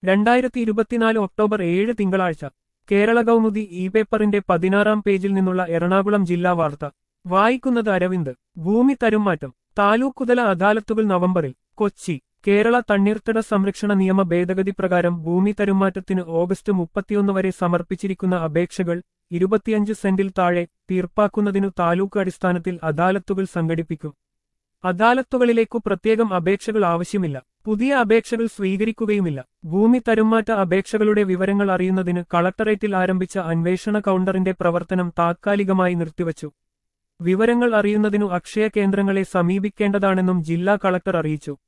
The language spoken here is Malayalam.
രണ്ടായിരത്തി ഇരുപത്തിനാല് ഒക്ടോബർ ഏഴ് തിങ്കളാഴ്ച കേരള കൗമുദി ഇ പേപ്പറിന്റെ പതിനാറാം പേജിൽ നിന്നുള്ള എറണാകുളം ജില്ലാ വാർത്ത വായിക്കുന്നത് അരവിന്ദ് ഭൂമി തരുംമാറ്റം താലൂക്കുതല അദാലത്തുകൾ നവംബറിൽ കൊച്ചി കേരള തണ്ണീർത്തട സംരക്ഷണ നിയമ ഭേദഗതി പ്രകാരം ഭൂമി തരുംമാറ്റത്തിന് ഓഗസ്റ്റ് മുപ്പത്തിയൊന്ന് വരെ സമർപ്പിച്ചിരിക്കുന്ന അപേക്ഷകൾ ഇരുപത്തിയഞ്ച് സെന്റിൽ താഴെ തീർപ്പാക്കുന്നതിനു താലൂക്ക് അടിസ്ഥാനത്തിൽ അദാലത്തുകൾ സംഘടിപ്പിക്കും അദാലത്തുകളിലേക്കു പ്രത്യേകം അപേക്ഷകൾ ആവശ്യമില്ല പുതിയ അപേക്ഷകൾ സ്വീകരിക്കുകയുമില്ല ഭൂമി തരുംമാറ്റ അപേക്ഷകളുടെ വിവരങ്ങൾ അറിയുന്നതിന് കളക്ടറേറ്റിൽ ആരംഭിച്ച അന്വേഷണ കൗണ്ടറിന്റെ പ്രവർത്തനം താത്കാലികമായി നിർത്തിവച്ചു വിവരങ്ങൾ അറിയുന്നതിനു അക്ഷയ കേന്ദ്രങ്ങളെ സമീപിക്കേണ്ടതാണെന്നും ജില്ലാ കളക്ടർ അറിയിച്ചു